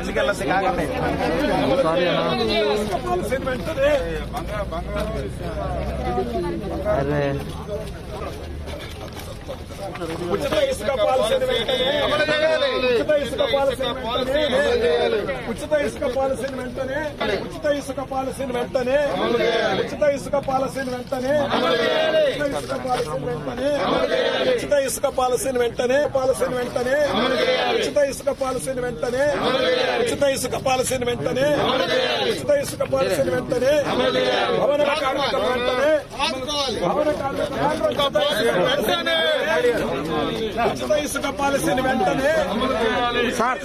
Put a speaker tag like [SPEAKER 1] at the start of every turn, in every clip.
[SPEAKER 1] తీసుకెళ్ళదు కాకండి
[SPEAKER 2] సారీ అన్న
[SPEAKER 1] పాలసీని వెంటనే
[SPEAKER 2] అరే
[SPEAKER 1] ఉచిత ఇసుక పాలసీని వెంటనే ఉచిత ఇసుక పాలసీని వెంటనే ఉచిత ఇసుక పాలసీని వెంటనే ఉచిత ఇసుక పాలసీని వెంటనే ఉచిత ఇసుక పాలసీని వెంటనే ఉచిత ఇసుక పాలసీని వెంటనే ఉచిత ఇసుక పాలసీని వెంటనే పాలసీని వెంటనే ఉచిత ఇసుక పాలసీని వెంటనే ఉచిత ఇసుక పాలసీని వెంటనే ఉచిత ఇసుక పాలసీని వెంటనే భవన కార్మికుల వెంటనే భవన కార్మికుల వెంటనే ఉచిత ఇసుక పాలసీని వెంటనే
[SPEAKER 2] సార్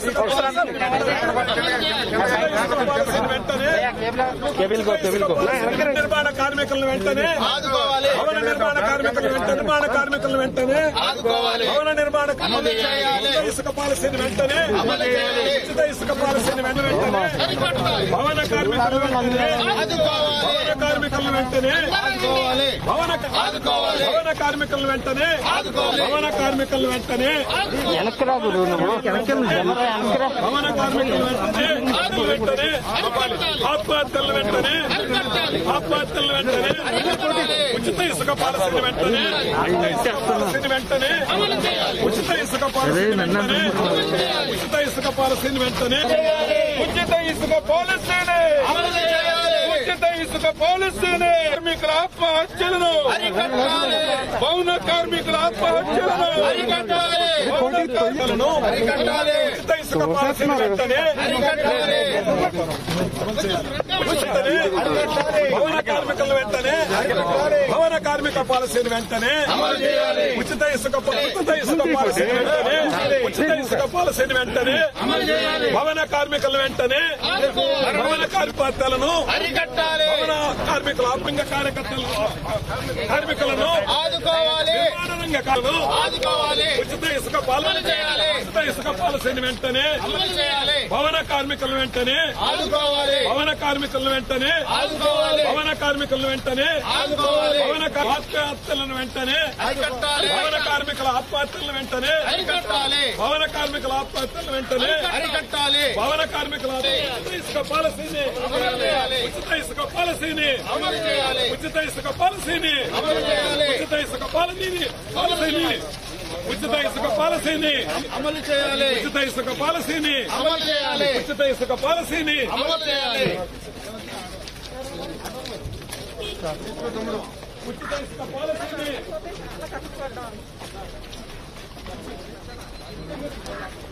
[SPEAKER 1] పాలసీని వెంటనే
[SPEAKER 2] కేబిల్ కో కేబిల్ కో
[SPEAKER 1] భవన నిర్మాణ కార్మికులను వెంటనే భవన నిర్మాణ కార్మికుల వెంటనే నిర్మాణ కార్మికులను వెంటనే భవన నిర్మాణ ఉచిత ఇసుక పాలసీని వెంటనే ఉచిత ఇసుక పాలసీని వెంటనే భవన కార్మికుల వెంటనే భవన కార్మికుల వెంటనే భవన భవన కార్మికుల వెంటనే భవన కార్మికుల వెంటనే
[SPEAKER 2] వెనక్కి రా గురు నువ్వు వెనక్కి కెమెరా వెనక్కి రా
[SPEAKER 1] భవన కార్మికుల వెంటనే వెంటనే ఆత్మహత్యల వెంటనే ఆత్మహత్యల వెంటనే ఉచిత ఇసుక పాలసీని వెంటనే పాలసీని వెంటనే ఉచిత ఇసుక పాలసీని వెంటనే ఉచిత ఇసుక పాలసీని వెంటనే ఉచిత ఇసుక పాలసీని ఉచిత ఇసుక పాలసీని కార్మికుల ఆత్మహత్యలను భవన కార్మికుల ఆత్మహత్యలను భవన కార్మికులను ఉచిత ఇసుక పాలసీని వెంటనే ఉచితనే భవన కార్మికుల వెంటనే భవన కార్మిక పాలసీని వెంటనే ఉచిత ఇసుక ప- ఉచిత ఇసుక పాలసీని వెంటనే ఉచిత ఇసుక పాలసీని వెంటనే భవన కార్మికుల వెంటనే భవన కార్మికలను భవన కార్మికుల ఆత్మిక కార్యకర్తలను కార్మికులను
[SPEAKER 3] ఆదుకోవాలి
[SPEAKER 1] నిర్మాణ రంగ కార్మికులను
[SPEAKER 3] ఆదుకోవాలి
[SPEAKER 1] ఉచిత ఇసుక పాలన
[SPEAKER 3] చేయాలి.
[SPEAKER 1] ఉచిత ఇసుక పాలసీని వెంటనే
[SPEAKER 3] అమలు చేయాలి
[SPEAKER 1] భవన కార్మికుల వెంటనే
[SPEAKER 3] ఆదుకోవాలి
[SPEAKER 1] భవన కార్మికుల వెంటనే
[SPEAKER 3] ఆదుకోవాలి
[SPEAKER 1] భవన కార్మికుల వెంటనే
[SPEAKER 3] ఆదుకోవాలి
[SPEAKER 1] భవన కా- ఆత్మహత్యలను వెంటనే
[SPEAKER 3] అరికట్టాలి
[SPEAKER 1] భవన కార్మికుల ఆత్మహత్యల వెంటనే
[SPEAKER 3] అరికట్టాలి
[SPEAKER 1] భవన కార్మికుల ఆత్మహత్యల వెంటనే
[SPEAKER 3] అరికట్టాలి
[SPEAKER 1] భవన కార్మికుల ఉచిత ఇసుక పాలసీని
[SPEAKER 3] చేయాలి.
[SPEAKER 1] ఉచిత ఇసుక పాలసీని
[SPEAKER 3] అమలు చేయాలి
[SPEAKER 1] ఉచిత ఇసుక పాలసీని
[SPEAKER 3] అమలు చేయాలి
[SPEAKER 1] ఉచిత ఇసుక పాలసీని పాలసీని ఉచిత ఇసుక పాలసీని
[SPEAKER 3] అమలు చేయాలి
[SPEAKER 1] ఉచిత ఇసుక పాలసీని
[SPEAKER 3] అమలు చేయాలి
[SPEAKER 1] ఉచిత ఇసుక పాలసీని
[SPEAKER 3] అమలు చేయాలి
[SPEAKER 1] ఉచిత ఇసుక పాలసీని